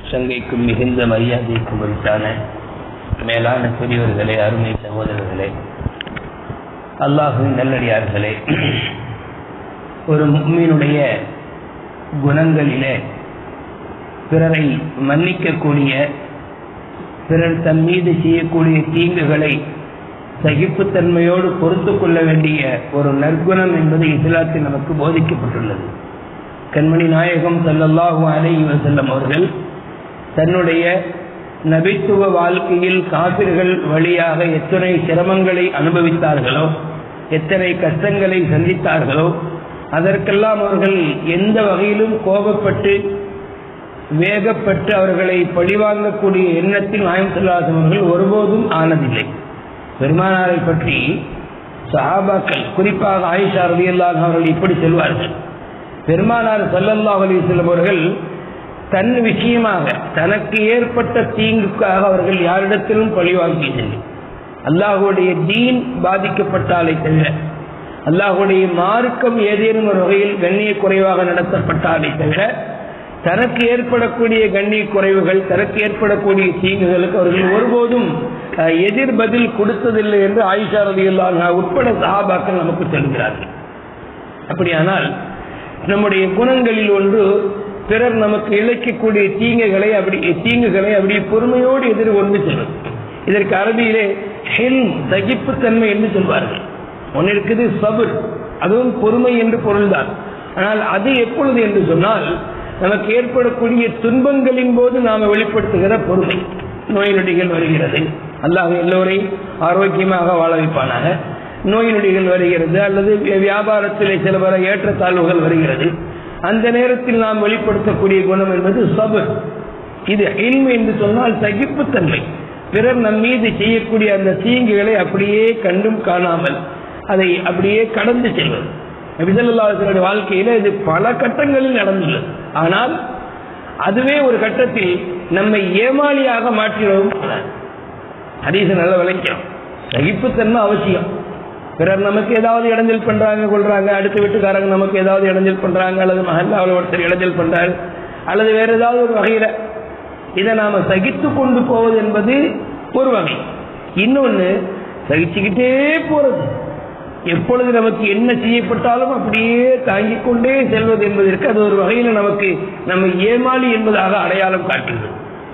சங்கைக்கும் மிகுந்த மரியாதைக்கும் உரித்தான மேலான பெரியவர்களே அருமை சகோதரர்களே அல்லாஹுவின் நல்லடியார்களே ஒரு முக்மீனுடைய குணங்களிலே பிறரை மன்னிக்கக்கூடிய பிறர் தன் மீது செய்யக்கூடிய தீங்குகளை சகிப்புத்தன்மையோடு பொறுத்து கொள்ள வேண்டிய ஒரு நற்குணம் என்பது இஸ்லாத்தில் நமக்கு போதிக்கப்பட்டுள்ளது கண்மணி நாயகம் சல்லல்லாஹு அலைஹி வஸல்லம் அவர்கள் தன்னுடைய நபித்துவ வாழ்க்கையில் காபிர்கள் வழியாக எத்தனை சிரமங்களை அனுபவித்தார்களோ எத்தனை கஷ்டங்களை சந்தித்தார்களோ அதற்கெல்லாம் அவர்கள் எந்த வகையிலும் கோபப்பட்டு வேகப்பட்டு அவர்களை பழிவாங்கக்கூடிய எண்ணத்தில் நாயம் சொல்லாசம் அவர்கள் ஒருபோதும் ஆனதில்லை பெருமானாரை பற்றி சஹாபாக்கள் குறிப்பாக ஆயிஷா ரலியல்லாஹு அவர்கள் இப்படி சொல்வார்கள் பெருமானார் சல்லல்லாஹு அலைஹி வஸல்லம் அவர்கள் தன் விஷயமாக தனக்கு ஏற்பட்ட தீங்குக்காக அவர்கள் யாரிடத்திலும் பழிவாங்கியதில்லை அல்லாஹுடைய தீன் பாதிக்கப்பட்டாலே தவிர அல்லாஹுடைய மார்க்கம் ஏதேனும் ஒரு வகையில் கண்ணிய குறைவாக நடத்தப்பட்டாலே தவிர தனக்கு ஏற்படக்கூடிய கண்ணிய குறைவுகள் தனக்கு ஏற்படக்கூடிய தீங்குகளுக்கு அவர்கள் ஒருபோதும் எதிர் பதில் கொடுத்ததில்லை என்று ஆயிஷா ரதியுல்லா உட்பட சஹாபாக்கள் நமக்கு சொல்கிறார்கள் அப்படியானால் நம்முடைய குணங்களில் ஒன்று பிறர் நமக்கு இழைக்கக்கூடிய தீங்குகளை அப்படி தீங்குகளை அப்படி பொறுமையோடு எதிர்கொண்டு செல்வது இதற்கு அரபியிலே ஹெல் சகிப்புத்தன்மை என்று சொல்வார்கள் ஒன்று இருக்குது சபுர் அதுவும் பொறுமை என்று பொருள்தான் ஆனால் அது எப்பொழுது என்று சொன்னால் நமக்கு ஏற்படக்கூடிய துன்பங்களின் போது நாம் வெளிப்படுத்துகிற பொறுமை நோய் நொடிகள் வருகிறது அல்லாஹ் எல்லோரையும் ஆரோக்கியமாக வாழ வைப்பானாக நோய் நொடிகள் வருகிறது அல்லது வியாபாரத்திலே சில பல ஏற்றத்தாழ்வுகள் வருகிறது அந்த நேரத்தில் நாம் வெளிப்படுத்தக்கூடிய குணம் என்பது சபு இது இன்மை என்று சொன்னால் சகிப்புத்தன்மை பிறர் நம் மீது செய்யக்கூடிய அந்த தீங்குகளை அப்படியே கண்டும் காணாமல் அதை அப்படியே கடந்து செல்வது நபிசல்லாசனுடைய வாழ்க்கையில இது பல கட்டங்களில் நடந்துள்ளது ஆனால் அதுவே ஒரு கட்டத்தில் நம்மை ஏமாளியாக மாற்றிடவும் ஹதீச நல்ல விளைக்கிறோம் சகிப்புத்தன்மை அவசியம் பிறர் நமக்கு ஏதாவது இடைஞ்சல் பண்றாங்க கொள்றாங்க அடுத்த வீட்டுக்காரங்க நமக்கு ஏதாவது இடைஞ்சல் பண்றாங்க அல்லது மகல்லாவில் ஒருத்தர் இடைஞ்சல் பண்றாரு அல்லது வேற ஏதாவது ஒரு வகையில இதை நாம சகித்து கொண்டு போவது என்பது ஒரு வகை இன்னொன்னு சகிச்சுக்கிட்டே போறது எப்பொழுது நமக்கு என்ன செய்யப்பட்டாலும் அப்படியே தாங்கிக் கொண்டே செல்வது என்பதற்கு அது ஒரு வகையில் நமக்கு நம்ம ஏமாளி என்பதாக அடையாளம் காட்டுகிறது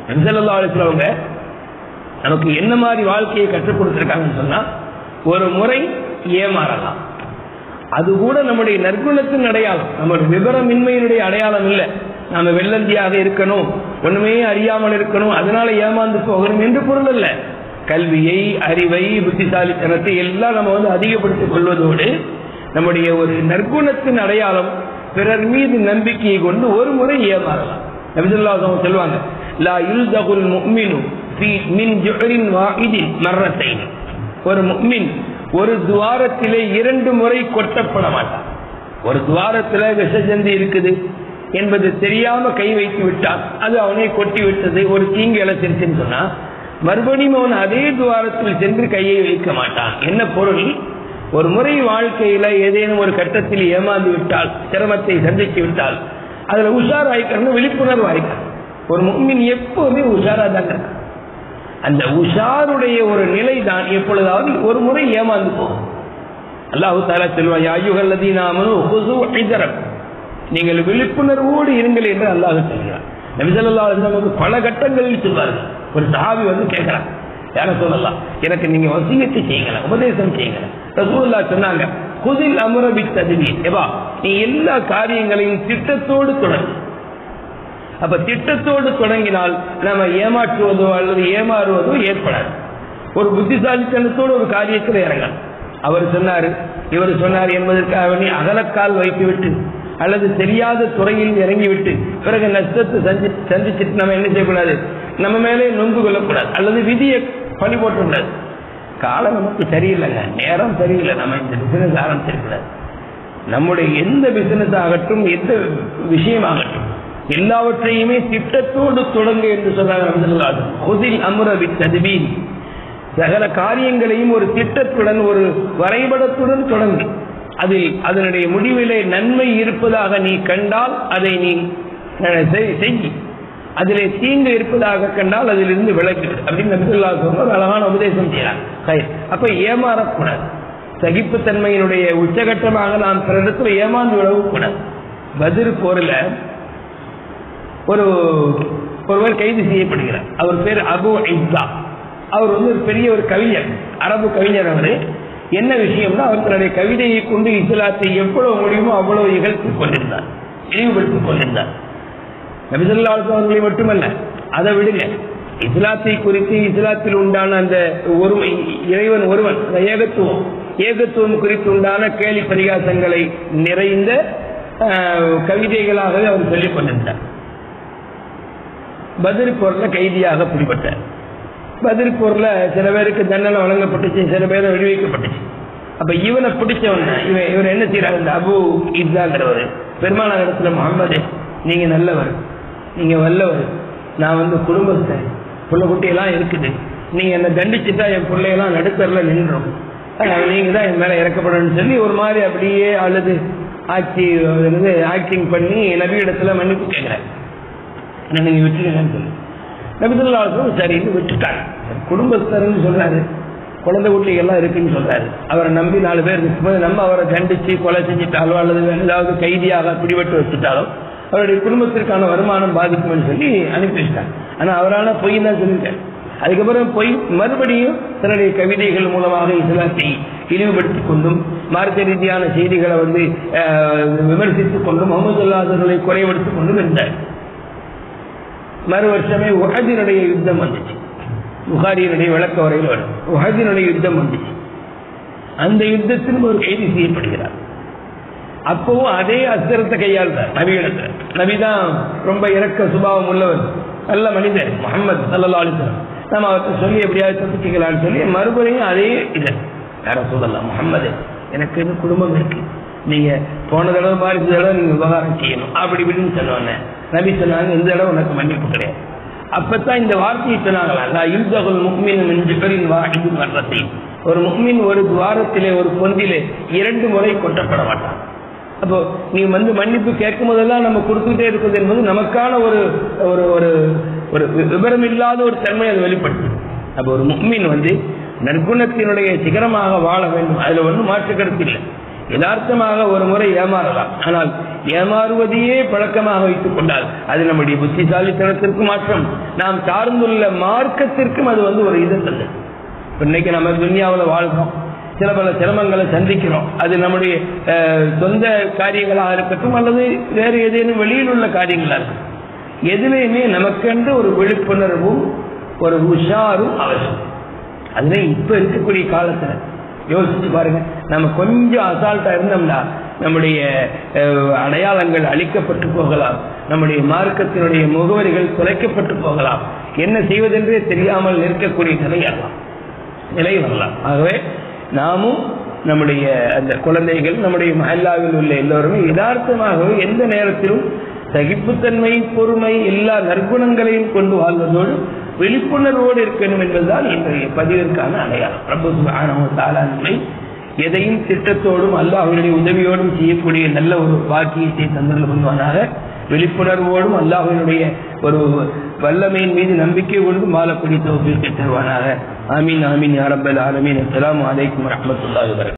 அவங்க நமக்கு என்ன மாதிரி வாழ்க்கையை கற்றுக் கொடுத்திருக்காங்கன்னு சொன்னா ஒரு முறை ஏமாறலாம் அது கூட நம்முடைய நற்குணத்தின் அடையாளம் நம்முடைய விவரமின்மையினுடைய அடையாளம் இல்லை நாம வெள்ளந்தியாக இருக்கணும் ஒண்ணுமே அறியாமல் இருக்கணும் அதனால ஏமாந்து போகணும் என்று பொருள் அல்ல கல்வியை அறிவை புத்திசாலித்தனத்தை எல்லாம் நம்ம வந்து அதிகப்படுத்திக் கொள்வதோடு நம்முடைய ஒரு நற்குணத்தின் அடையாளம் பிறர் மீது நம்பிக்கையை கொண்டு ஒரு முறை ஏமாறலாம் நபிசுல்லாசம் சொல்லுவாங்க லா யுல்தகுல் முக்மினு மின் ஜுஹரின் வாஹிதின் மர்ரத்தைன் ஒரு முக்மின் ஒரு துவாரத்திலே இரண்டு முறை கொட்டப்பட மாட்டான் ஒரு துவாரத்தில் விஷஜந்தி இருக்குது என்பது தெரியாம கை வைத்து விட்டான் அது அவனை கொட்டி விட்டது ஒரு தீங்கு இழைச்சிருச்சுன்னு சொன்னா மறுபடியும் அவன் அதே துவாரத்தில் சென்று கையை வைக்க மாட்டான் என்ன பொருள் ஒரு முறை வாழ்க்கையில ஏதேனும் ஒரு கட்டத்தில் ஏமாந்து விட்டால் சிரமத்தை சந்தித்து விட்டால் அதுல உஷார் ஆயிக்கணும் விழிப்புணர்வு ஆயிக்கணும் ஒரு முக்மின் எப்போதுமே உஷாரா தாங்க அந்த உஷாருடைய ஒரு நிலை தான் எப்பொழுதாவது ஒரு முறை ஏமாந்து போகும் அல்லாஹு தாலா செல்வாய் ஐயுகல்லதி நாமனும் நீங்கள் விழிப்புணர்வோடு இருங்கள் என்று அல்லாஹ் சொல்கிறார் நபிசல்லா நமக்கு பல கட்டங்களில் சொல்வார்கள் ஒரு சஹாபி வந்து கேட்கிறாங்க யார சொல்லலாம் எனக்கு நீங்க வசியத்தை செய்யுங்களேன் உபதேசம் செய்யுங்களேன் ரசூல்லா சொன்னாங்க குதில் அமரபி ததுவி ஏவா நீ எல்லா காரியங்களையும் திட்டத்தோடு தொடங்கு அப்ப திட்டத்தோடு தொடங்கினால் நம்ம ஏமாற்றுவதோ அல்லது ஏமாறுவதோ ஏற்படாது ஒரு புத்திசாலித்தனத்தோடு ஒரு காரியத்தில் இறங்கலாம் அவர் சொன்னாரு இவர் சொன்னார் என்பதற்காக நீ அகலக்கால் வைத்துவிட்டு அல்லது தெரியாத துறையில் இறங்கிவிட்டு பிறகு நஷ்டத்தை சந்தி சந்திச்சுட்டு நம்ம என்ன செய்யக்கூடாது நம்ம மேலே நொங்கு கொள்ளக்கூடாது அல்லது விதியை பணி போட்டக்கூடாது காலம் நமக்கு சரியில்லைங்க நேரம் சரியில்லை நம்ம இந்த பிசினஸ் ஆரம்பிச்சிருக்கூடாது நம்முடைய எந்த பிசினஸ் ஆகட்டும் எந்த விஷயமாகட்டும் எல்லாவற்றையுமே திட்டத்தோடு தொடங்க என்று சொன்னாங்க ஹுதில் அமுரவி ததுவீன் சகல காரியங்களையும் ஒரு திட்டத்துடன் ஒரு வரைபடத்துடன் தொடங்கு அதில் அதனுடைய முடிவிலே நன்மை இருப்பதாக நீ கண்டால் அதை நீ அஹ், செய்- செய் அதிலே தீங்கு இருப்பதாக கண்டால் அதிலிருந்து விலகு அப்படின்னு நபிசுல்லா சொல்ற அழகான உபதேசம் செய்யறாங்க சரி. அப்ப ஏமாறக்கூடாது சகிப்புத்தன்மையினுடைய உச்சகட்டமாக நாம் பிற இடத்துல ஏமாந்து விடக்கூடாது பதில் போரில் ஒரு ஒருவர் கைது செய்யப்படுகிறார் அவர் பேர் அபு இப்தா அவர் வந்து ஒரு பெரிய ஒரு கவிஞர் அரபு கவிஞர் அவர் என்ன விஷயம்னா அவர் தன்னுடைய கவிதையை கொண்டு இஸ்லாத்தை எவ்வளவு முடியுமோ அவ்வளவு இகழ்த்திக் கொண்டிருந்தார் இழிவுபடுத்திக் கொண்டிருந்தார் நபிசல்லாஸ் அவர்களை மட்டுமல்ல அதை விடுங்க இஸ்லாத்தை குறித்து இஸ்லாத்தில் உண்டான அந்த ஒருமை இறைவன் ஒருவன் அந்த ஏகத்துவம் ஏகத்துவம் குறித்து உண்டான கேலி பரிகாசங்களை நிறைந்த ஆஹ், கவிதைகளாகவே அவர் சொல்லிக் கொண்டிருந்தார் பதில் போர்ல கைதியாக பிடிபட்டார் பதில் போர்ல சில பேருக்கு தண்டனை வழங்கப்பட்டுச்சு சில பேரை விடுவிக்கப்பட்டுச்சு அப்ப இவனை பிடிச்சவன இவன் இவர் என்ன செய்யறாரு இந்த அபு இப்தாங்கிறவர் பெருமானார் இடத்துல முகமது நீங்க நல்லவர் நீங்க வல்லவர் நான் வந்து குடும்பஸ்தன் புள்ள குட்டியெல்லாம் இருக்குது நீங்க என்ன தண்டிச்சுட்டா என் பிள்ளையெல்லாம் நடுத்தரில் நின்றோம் அஹ் நீங்க தான் என் மேல இறக்கப்படணும்னு சொல்லி ஒரு மாதிரி அப்படியே அழுது ஆட்சி ஆக்டிங் பண்ணி நபியிடத்துல மன்னிப்பு கேட்கிறேன் என்ன நீங்க விட்டுருங்கன்னு சொல்லி நபிதுல்லாவுக்கும் சரின்னு விட்டுட்டாங்க குடும்பஸ்தர்னு சொல்றாரு குழந்தை குட்டிகள் எல்லாம் இருக்குன்னு சொல்றாரு அவரை நம்பி நாலு பேர் இருக்கும்போது நம்ம அவரை தண்டிச்சு கொலை செஞ்சுட்டாலோ அல்லது வேற ஏதாவது கைதியாக பிடிபட்டு வச்சுட்டாலோ அவருடைய குடும்பத்திற்கான வருமானம் பாதிக்கும்னு சொல்லி அனுப்பி வச்சிட்டாங்க ஆனா அவரால பொய் தான் சொல்லிட்டார் அதுக்கப்புறம் பொய் மறுபடியும் தன்னுடைய கவிதைகள் மூலமாக இஸ்லாத்தை இழிவுபடுத்திக் கொண்டும் மார்க்க ரீதியான செய்திகளை வந்து அஹ், விமர்சித்துக் கொண்டும் முகமது அல்லாதவர்களை குறைபடுத்திக் கொண்டும் இருந்தார் மறு வருஷமே உஹதினுடைய யுத்தம் வந்துச்சு புகாரியினுடைய விளக்க வரையில் வரும் உஹதினுடைய யுத்தம் வந்துச்சு அந்த யுத்தத்தில் ஒரு கைது செய்யப்படுகிறார் அப்பவும் அதே அஸ்திரத்தை கையாளுறார் நபியிடத்தில் நபிதான் ரொம்ப இறக்க சுபாவம் உள்ளவர் நல்ல மனிதர் முகமது சல்லா அலிஸ்லாம் நம்ம அவர்கிட்ட சொல்லி எப்படியாவது தப்பிச்சுக்கலாம்னு சொல்லி மறுபடியும் அதே இது யார சொல்லலாம் முகமது எனக்கு இது குடும்பம் இருக்கு நீங்க போன தடவை மாதிரி இந்த தடவை நீங்க உபகாரம் செய்யணும் அப்படி இப்படின்னு சொன்னோன்னே நபி சொன்னாங்க இந்த தடவை உனக்கு மன்னிப்பு கிடையாது அப்பதான் இந்த வார்த்தையை சொன்னாங்களா நான் யுத்தகுல் முக்மின் என்று பேரின் வாஹிது வர்றத்தை ஒரு முக்மின் ஒரு துவாரத்திலே ஒரு பொந்திலே இரண்டு முறை கொட்டப்பட மாட்டான் அப்போ நீ வந்து மன்னிப்பு கேட்கும் போதெல்லாம் நம்ம கொடுத்துக்கிட்டே இருக்குது என்பது நமக்கான ஒரு ஒரு ஒரு ஒரு வி- விவரம் இல்லாத ஒரு தன்மை அது வெளிப்படுத்து அப்போ ஒரு முக்மின் வந்து நற்குணத்தினுடைய சிகரமாக வாழ வேண்டும் அதுல ஒன்றும் மாற்று கருத்து இல்லை யதார்த்தமாக ஒரு முறை ஏமாறலாம் ஆனால் ஏமாறுவதையே பழக்கமாக வைத்துக் கொண்டால் அது நம்முடைய புத்திசாலித்தனத்திற்கு மாற்றம் நாம் சார்ந்துள்ள மார்க்கத்திற்கும் அது வந்து ஒரு இது தந்தது இப்ப இன்னைக்கு நம்ம துன்யாவில் வாழ்றோம் சில பல சிரமங்களை சந்திக்கிறோம் அது நம்முடைய அஹ், சொந்த காரியங்களாக இருக்கட்டும் அல்லது வேறு ஏதேனும் வெளியில் உள்ள காரியங்களாக இருக்கட்டும் எதுலையுமே நமக்கென்று ஒரு விழிப்புணர்வும் ஒரு உஷாரும் அவசியம் அதுல இப்ப இருக்கக்கூடிய காலத்துல யோசிச்சு பாருங்க நம்ம கொஞ்சம் அசால்ட்டா இருந்தோம்னா நம்முடைய அஹ், அடையாளங்கள் அழிக்கப்பட்டு போகலாம் நம்முடைய மார்க்கத்தினுடைய முகவரிகள் குறைக்கப்பட்டு போகலாம் என்ன செய்வதென்றே தெரியாமல் இருக்கக்கூடிய நிலையெல்லாம் நிலை வரலாம் ஆகவே நாமும் நம்முடைய அந்த குழந்தைகள் நம்முடைய மஹல்லாவில் உள்ள எல்லோருமே யதார்த்தமாகவே எந்த நேரத்திலும் சகிப்புத்தன்மை பொறுமை எல்லா நற்குணங்களையும் கொண்டு வாழ்வதோடு விழிப்புணர்வோடு இருக்கணும் என்பதுதான் இன்றைய பதிவிற்கான அடையாளம் பிரபு சுப்ஹானஹு தாலான்மை எதையும் திட்டத்தோடும் அல்லாஹ்வுடைய உதவியோடும் செய்யக்கூடிய நல்ல ஒரு பாக்கியத்தை தந்தல் பண்ணுவானாக விழிப்புணர்வோடும் அல்லாஹ்வினுடைய ஒரு வல்லமையின் மீது நம்பிக்கை கொண்டு மாலக்கூடிய தோப்பிற்கு தருவானாக ஆமீன் ஆமீன் யா ரப்பல் ஆலமீன் அஸ்ஸலாமு அலைக்கும் வரஹ்மத்துல்லாஹி வபரகாத்துஹு